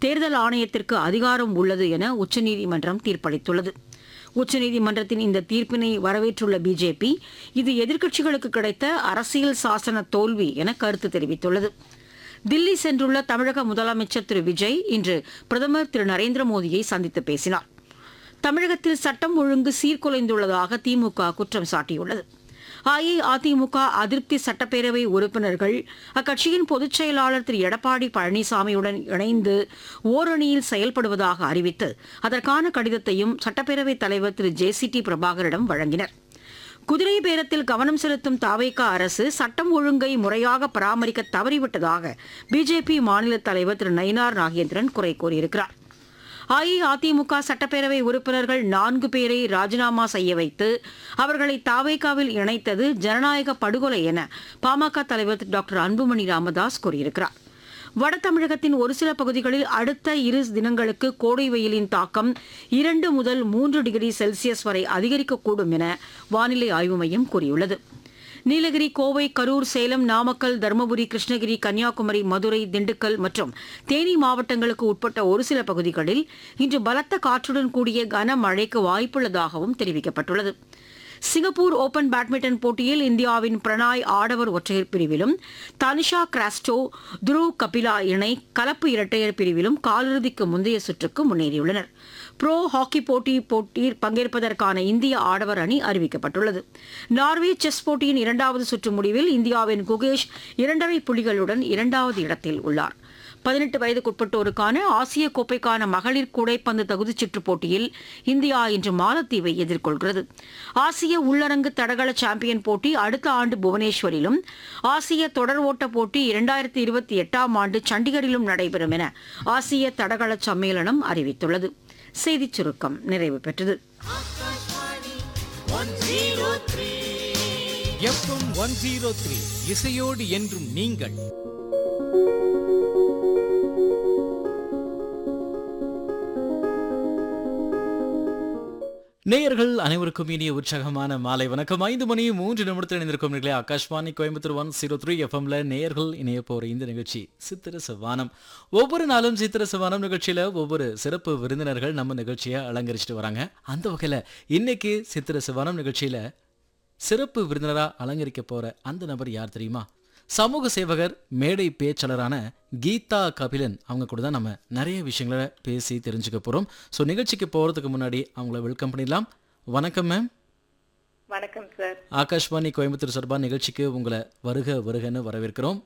தேர்தல் ஆணையத்திற்கு அதிகாரம் உள்ளது என உச்சநீதிமன்றம் தீர்ப்பளித்துள்ளது உச்சநீதிமன்றத்தின் இந்த தீர்ப்பினை வரவேற்றுள்ள பிஜேபி இது எதிர்க்கட்சிகளுக்கு கிடைத்த அரசியல் சாசன தோல்வி என கருத்து தெரிவித்துள்ளது தில்லி சென்றுள்ள தமிழக முதலமைச்சர் திரு விஜய் இன்று பிரதமர் திரு நரேந்திர மோடியை சந்தித்து பேசினார் தமிழகத்தில் சட்டம் ஒழுங்கு சீர்குலைந்துள்ளதாக திமுக குற்றம் சாட்டியுள்ளது அஇஅதிமுக அதிருப்தி சட்டப்பேரவை உறுப்பினர்கள் அக்கட்சியின் பொதுச் செயலாளர் திரு எடப்பாடி பழனிசாமியுடன் இணைந்து ஓரணியில் செயல்படுவதாக அறிவித்து அதற்கான கடிதத்தையும் சட்டப்பேரவைத் தலைவர் திரு ஜே சி டி பிரபாகரிடம் வழங்கினர் குதிரை பேரத்தில் கவனம் செலுத்தும் தாவேகா அரசு சட்டம் ஒழுங்கை முறையாக பராமரிக்க தவறிவிட்டதாக பிஜேபி மாநில தலைவர் திரு நயினார் நாகேந்திரன் குறை கூறியிருக்கிறார் அஇஅதிமுக சட்டப்பேரவை உறுப்பினர்கள் நான்கு பேரை ராஜினாமா செய்ய வைத்து அவர்களை தாவேகாவில் இணைத்தது ஜனநாயக படுகொலை என பாமக தலைவர் திரு டாக்டர் அன்புமணி ராமதாஸ் கூறியிருக்கிறார் வட தமிழகத்தின் ஒரு சில பகுதிகளில் அடுத்த இரு தினங்களுக்கு கோடை வெயிலின் தாக்கம் இரண்டு முதல் மூன்று டிகிரி செல்சியஸ் வரை அதிகரிக்கக்கூடும் என வானிலை ஆய்வு மையம் கூறியுள்ளது நீலகிரி கோவை கரூர் சேலம் நாமக்கல் தருமபுரி கிருஷ்ணகிரி கன்னியாகுமரி மதுரை திண்டுக்கல் மற்றும் தேனி மாவட்டங்களுக்கு உட்பட்ட ஒரு சில பகுதிகளில் இன்று பலத்த காற்றுடன் கூடிய கனமழைக்கு வாய்ப்புள்ளதாகவும் தெரிவிக்கப்பட்டுள்ளது சிங்கப்பூர் ஓபன் பேட்மிண்டன் போட்டியில் இந்தியாவின் பிரணாய் ஆடவர் ஒற்றையர் பிரிவிலும் தனிஷா கிராஸ்டோ துருவ் கபிலா இணை கலப்பு இரட்டையர் பிரிவிலும் காலிறுதிக்கு முந்தைய சுற்றுக்கு முன்னேறியுள்ளனர் ப்ரோ ஹாக்கி போட்டி போட்டியில் பங்கேற்பதற்கான இந்திய ஆடவர் அணி அறிவிக்கப்பட்டுள்ளது நார்வே செஸ் போட்டியின் இரண்டாவது சுற்று முடிவில் இந்தியாவின் குகேஷ் இரண்டரை புள்ளிகளுடன் இரண்டாவது இடத்தில் உள்ளார் பதினெட்டு வயதுக்குட்பட்டோருக்கான ஆசிய கோப்பைக்கான மகளிர் கூடைப்பந்து தகுதிச் சுற்றுப் போட்டியில் இந்தியா இன்று மாலத்தீவை எதிர்கொள்கிறது ஆசிய உள்ளரங்கு தடகள சாம்பியன் போட்டி அடுத்த ஆண்டு புவனேஸ்வரிலும் ஆசிய தொடர் ஓட்ட போட்டி இரண்டாயிரத்தி இருபத்தி எட்டாம் ஆண்டு சண்டிகரிலும் நடைபெறும் என ஆசிய தடகள சம்மேளனம் அறிவித்துள்ளது செய்திச் சுருக்கம் நிறைவு பெற்றது எஃப்எம் ஒன் ஜீரோ த்ரீ இசையோடு என்றும் நீங்கள் நேயர்கள் அனைவருக்கும் இனிய உற்சாகமான மாலை வணக்கம் ஐந்து மணி மூன்று நிமிடத்தில் இணைந்திருக்கும் நிகழ்ச்சி Akashvani Coimbatore one zero three எஃப்எம்ல நேயர்கள் இணைய போற இந்த நிகழ்ச்சி சித்திர செவ்வானம் ஒவ்வொரு நாளும் சித்திர செவ்வானம் நிகழ்ச்சியில ஒவ்வொரு சிறப்பு விருந்தினர்கள் நம்ம நிகழ்ச்சியை அலங்கரிச்சிட்டு வராங்க அந்த வகையில இன்னைக்கு சித்திர செவ்வானம் நிகழ்ச்சியில சிறப்பு விருந்தினரா அலங்கரிக்க போற அந்த நபர் யார் தெரியுமா சமூக சேவகர் மேடை பேச்சாளரான கீதா கபிலன் அவங்க கூட தான் நம்ம நிறைய விஷயங்களை பேசி தெரிஞ்சுக்க போறோம் ஸோ நிகழ்ச்சிக்கு போறதுக்கு முன்னாடி அவங்கள வெல்கம் பண்ணிடலாம் வணக்கம் மேம் வணக்கம் சார் ஆகாஷ்வாணி கோயம்புத்தூர் சார்பா நிகழ்ச்சிக்கு உங்களை வருக வருகன்னு வரவேற்கிறோம்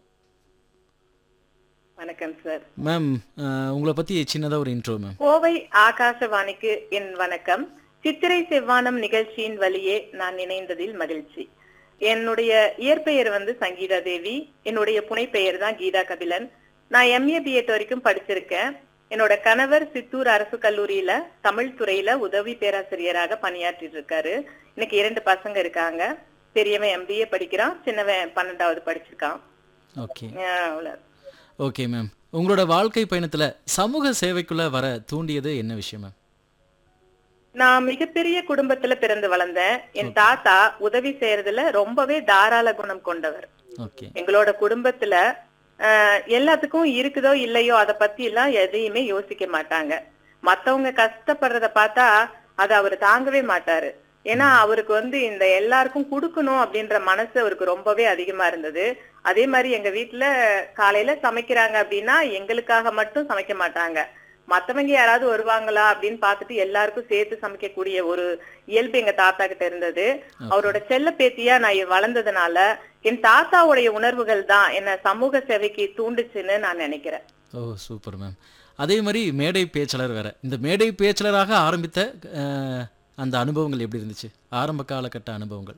வணக்கம் சார் மேம் அஹ், உங்களை பத்தி சின்னதா ஒரு இன்ட்ரோ மேம் கோவை ஆகாசவாணிக்கு என் வணக்கம் சித்திரை செவ்வானம் நிகழ்ச்சியின் வழியே நான் இணைந்ததில் மகிழ்ச்சி என்னுடைய இயற்பெயர் வந்து சங்கீதா தேவி என்னுடைய புனைப்பெயர் தான் கீதா கபிலன் நான் எம்ஏ பிஎட் வரைக்கும் படிச்சிருக்கேன் என்னோட கணவர் சித்தூர் அரசு கல்லூரியில தமிழ் துறையில உதவி பேராசிரியராக பணியாற்றிட்டு இருக்காரு எனக்கு இரண்டு பசங்க இருக்காங்க பெரியவன் எம்பிஏ படிக்கிறான் சின்னவன் பன்னெண்டாவது படிச்சிருக்கான் ஓகே அஹ் அவ்வளவு. ஓகே மேம் உங்களோட வாழ்க்கை பயணத்துல சமூக சேவைக்குள்ள வர தூண்டியது என்ன விஷயம் மேம் நான் மிகப்பெரிய குடும்பத்துல பிறந்து வளர்ந்தேன் என் தாத்தா உதவி செய்யறதுல ரொம்பவே தாராள குணம் கொண்டவர் ஓகே எங்களோட குடும்பத்துல ஆஹ், எல்லாத்துக்கும் இருக்குதோ இல்லையோ அத பத்தி எல்லாம் எதையுமே யோசிக்க மாட்டாங்க மத்தவங்க கஷ்டப்படுறத பார்த்தா அதை அவர் தாங்கவே மாட்டாரு ஏன்னா அவருக்கு வந்து இந்த எல்லாருக்கும் கொடுக்கணும் அப்படின்ற மனசு அவருக்கு ரொம்பவே அதிகமா இருந்தது அதே மாதிரி எங்க வீட்டுல காலையில சமைக்கிறாங்க அப்படின்னா எங்களுக்காக மட்டும் சமைக்க மாட்டாங்க மத்தவங்க யாராவது வருவாங்களா அப்படின்னு பார்த்துட்டு எல்லாருக்கும் சேர்த்து சமைக்கக்கூடிய ஒரு இயல்பு எங்க தாத்தா கிட்ட இருந்தது அவரோட செல்ல பேத்தியா நான் வளர்ந்ததுனால என் தாத்தாவுடைய உணர்வுகள் தான் என்ன சமூக சேவைக்கு தூண்டுச்சுன்னு நான் நினைக்கிறேன் ஓ சூப்பர் மேம் அதே மாதிரி மேடை பேச்சாளர் வேற இந்த மேடை பேச்சாளராக ஆரம்பித்த அஹ், அந்த அனுபவங்கள் எப்படி இருந்துச்சு ஆரம்ப காலகட்ட அனுபவங்கள்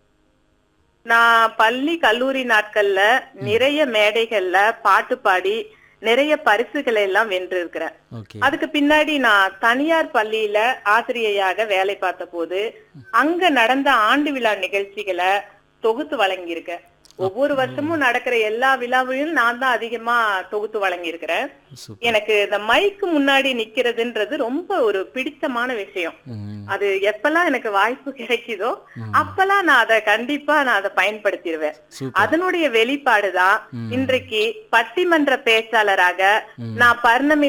நான் பள்ளி கல்லூரி நாட்கள்ல நிறைய மேடைகள்ல பாட்டு பாடி நிறைய பரிசுகளை எல்லாம் வென்று இருக்கிறேன் ஓகே அதுக்கு பின்னாடி நான் தனியார் பள்ளியில ஆசிரியையாக வேலை பார்த்த போது அங்க நடந்த ஆண்டு விழா நிகழ்ச்சிகளை தொகுத்து வழங்கியிருக்கேன் ஒவ்வொரு வருஷமும் நடக்கிற எல்லா விழாவையும் நான் தான் அதிகமா தொகுத்து வழங்கியிருக்கிறேன் சூப்பர் எனக்கு இந்த மைக்கு முன்னாடி நிக்கிறதுன்றது ரொம்ப ஒரு பிடித்தமான விஷயம் ம், அது எப்பெல்லாம் எனக்கு வாய்ப்பு கிடைக்குதோ அப்பெல்லாம் நான் அதை கண்டிப்பா நான் அதை பயன்படுத்திடுவேன் சூப்பர் அதனுடைய வெளிப்பாடுதான் இன்றைக்கு பட்டிமன்ற பேச்சாளராக நான் பர்ணமி